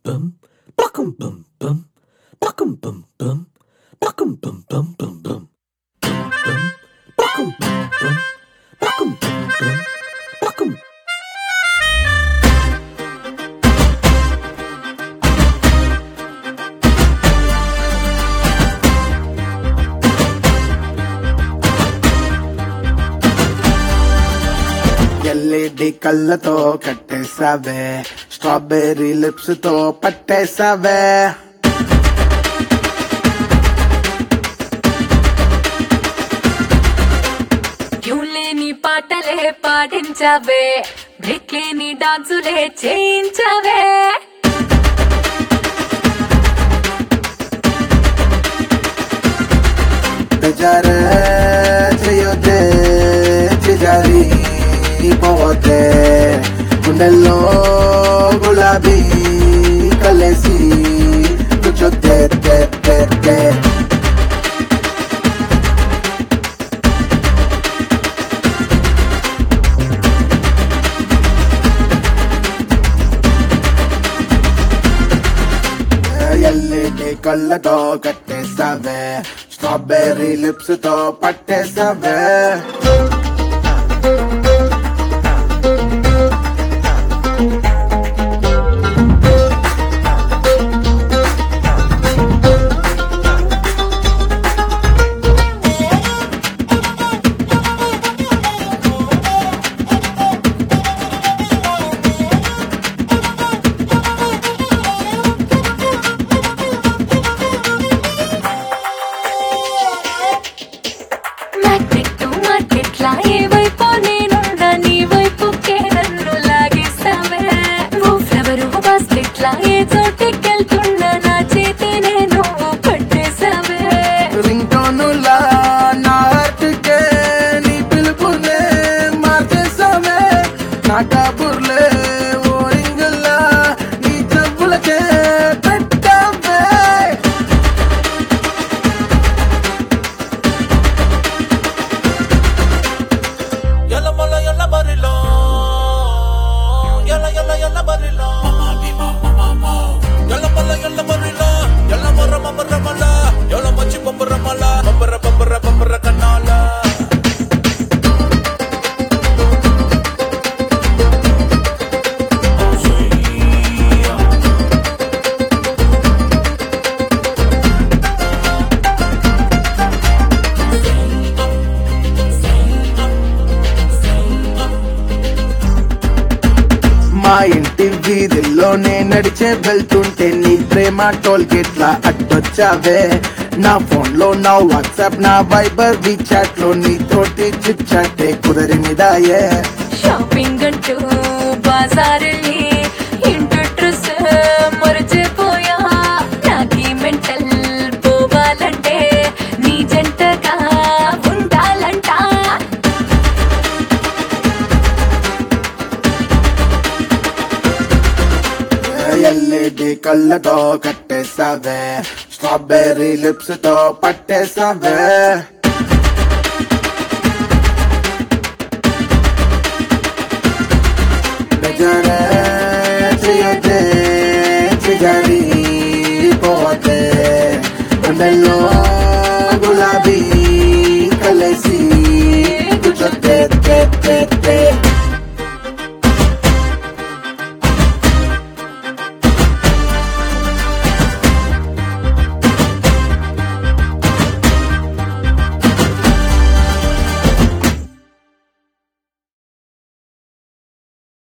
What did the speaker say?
bum, buckum bum bum, buckum bum bum, buckum bum bum bum bum, bum bum, buckum bum bum, buckum bum bum, buckum. LED కళ్ళతో కట్టేసావే strawberry lips తో పట్టేసావే tune లేని పాటలే పాడించవే break లేని డాన్సులే చేయించవే బెజారే చేయొద్దే చిజారి పోవద్దే గుండెల్లో గులాబీ కలేసి కూర్చొద్దే తే తే తే ఎల్ఈడి కళ్ళతో కట్టేసావే స్ట్రాబెర్రీ లిప్స్ తో పట్టేసావే మ్యాగ్నెట్ టు మార్కెట్ లా ఏ వైపు నేనుండా నీ వైపుకే నన్ను లాగేస్తావే ఓ ఫ్లవర్ బాస్కెట్ లా ఏ చోటికెళ్తున్నా నా చేతినే నువ్వు పట్టేసావే రింగ్ టోనులా నా హార్ట్ కే నీ పిలుపునే మార్చేసావే నా కబుర్లే ఓ రింగులా నీ చెవులకే పెట్టావే Yalla mala yalla barilo Yalla yalla yalla barilo Yalla mala yalla barilo Yalla marra marra mala Yalla machi papara mala Papara papara papara kanala మా ఇంటి వీధిలోనే నడిచే వెళ్తుంటే నీ ప్రేమ టోల్ గేట్ లా అడ్డొచ్చావే నా ఫోన్ లో నా వాట్సాప్ నా వైబర్ వి చాట్ లో నీ తోటి చిట్ చాటే కుదరినిదాయే షాపింగ్ అంటూ బాజారెళ్ళి ఇంటి డ్రెస్ మరచిపోయా నాకి మెంటల్ పోవాలంటే నీ జంటగా ఉండాలంట ఎల్ఈడి కళ్ళతో కట్టేసావే స్ట్రాబెర్రీ లిప్స్ తో పట్టేసావే బెజారే చేయొద్దే చిజారి పోవద్దే గుండెల్లో